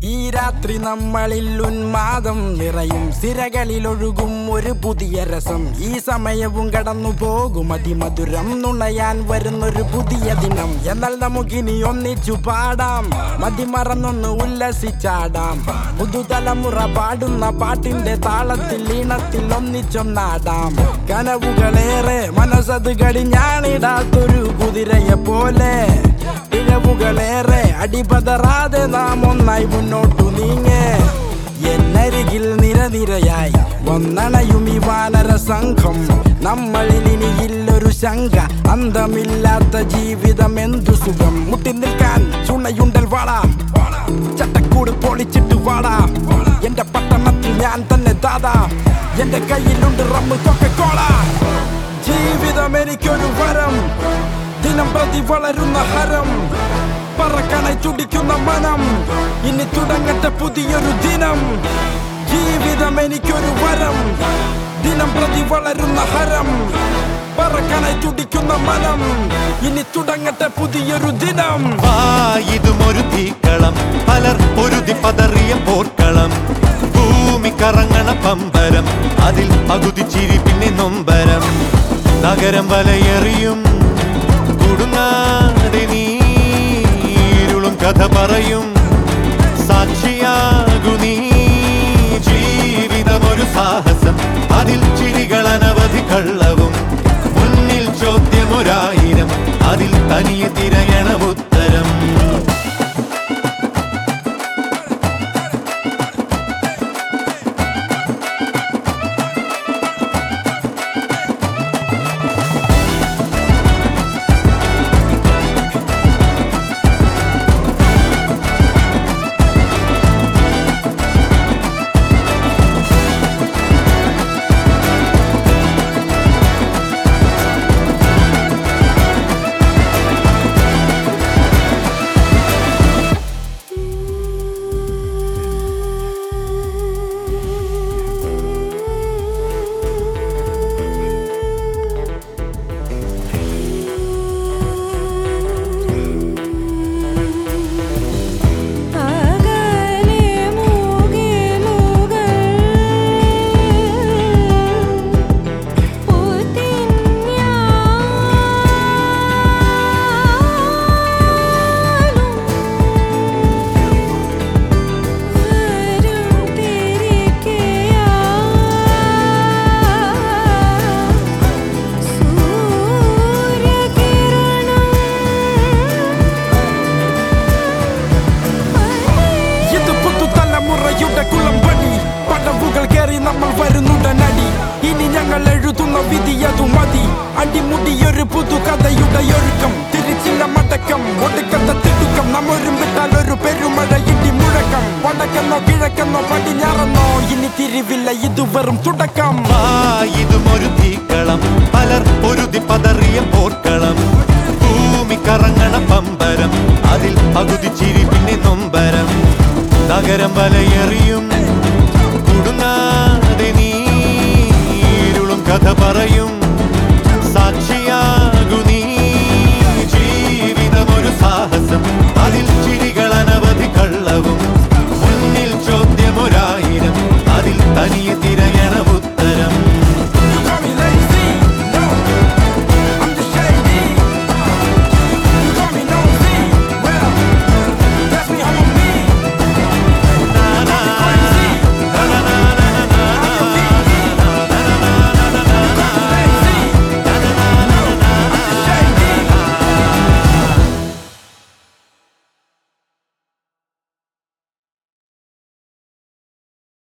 ഈ രാത്രി നമ്മളിൽ ഉന്മാദം നിറയും സിരകളിൽ ഒഴുകും ഒരു പുതിയ രസം ഈ സമയവും കടന്നു പോകും അതിമധുരം നുണയാൻ വരുന്നൊരു പുതിയ ദിനം എന്നാൽ നമുക്കിനി ഒന്നിച്ചു പാടാം മതിമറന്നൊന്ന് ഉല്ലസിച്ചാടാം പുതുതലമുറ പാടുന്ന പാട്ടിന്റെ താളത്തിൽ ഈണത്തിൽ ഒന്നിച്ചൊന്നാടാം കനവുകളേറെ മനസ്സത് കടിഞ്ഞാണിടാത്തൊരു കുതിരയെ പോലെ പിഴവുകളേറെ അടിപതറാതെ നാം ഒന്നായി മുന്നോട്ടു നീങ്ങേ എന്നരികിൽ നിരനിരയായി വന്നണയും ഈ വാനര സംഘം നമ്മളിൽ ഇനിയില്ലൊരു ശങ്ക അന്തമില്ലാത്ത ജീവിതം എന്തു സുഖം മുട്ടി നിൽക്കാൻ ചുണയുണ്ടൽ വാടാ ചട്ടക്കൂട് പൊളിച്ചിട്ട് വാടാ എന്റെ പട്ടണത്തിൽ ഞാൻ തന്നെ ദാദാ എന്റെ കയ്യിലുണ്ട് റമ്മ് കൊക്കക്കോള ജീവിതം എനിക്കൊരു വരം ദിനം പ്രതി വളരുന്ന ഹരം പറക്കണை തുടിക്കുന്ന മനം ഇനി തുടങ്ങട്ടെ പുതിയൊരു ദിനം ജീവിതം എനിക്കൊരു വരം ദിനം പ്രതി വളരുന്ന ഹരം പറക്കണை തുടിക്കുന്ന മനം ഇനി തുടങ്ങട്ടെ പുതിയൊരു ദിനം ആ ഇതും ഒരു തീക്കളം പലർ പൊരുതി പതറിയ പോർക്കളം ഭൂമി കറങ്ങണ പമ്പരം അതിൽ പകുതി ചിരി പിന്നെ നൊമ്പരം നഗരം വലയെറിയും കുടുങ്ങാതെ നീരുളും കഥ പറയും സാക്ഷിയാകു നീ ജീവിതമൊരു സാഹസം അതിൽ ചിരികൾ അനവധി കള്ളവും മുന്നിൽ ചോദ്യമൊരായിരം അതിൽ തനിയെ തിരയണം ഉത്തരം അകലെ മൂകിലുകൾ പുതിഞ്ഞാലും വരും തിരികെയാ സൂര്യകിരണം ഇത് പുതുതലമുറയുടെ കുളമ്പടി പടവുകൾ കയറി നമ്മൾ വരുന്നുടനടി ഇനി ഞങ്ങൾ എഴുതുന്ന വിധി അതു മതി അടിമുടിയൊരു പുതുകഥയുടെ ഒഴുക്കം തിരിച്ചില്ല മടക്കം ഒടുക്കത്തെ തിടുക്കം നാം ഒരുമ്പിട്ടാൽ ഒരു പെരുമഴ ഇടി മുഴക്കം വടക്കെന്നോ കിഴക്കെന്നോ പടിഞ്ഞാറെന്നോ ഇനി തിരിവില്ല ഇത് വെറും തുടക്കം ആ ഇതും ഒരു തീക്കളം പലർ പൊരുതി പതറിയ പോർക്കളം ഭൂമി കറങ്ങണ പമ്പരം അതിൽ പകുതി ചിരി പിന്നെ നൊമ്പരം നഗരം വലയെറി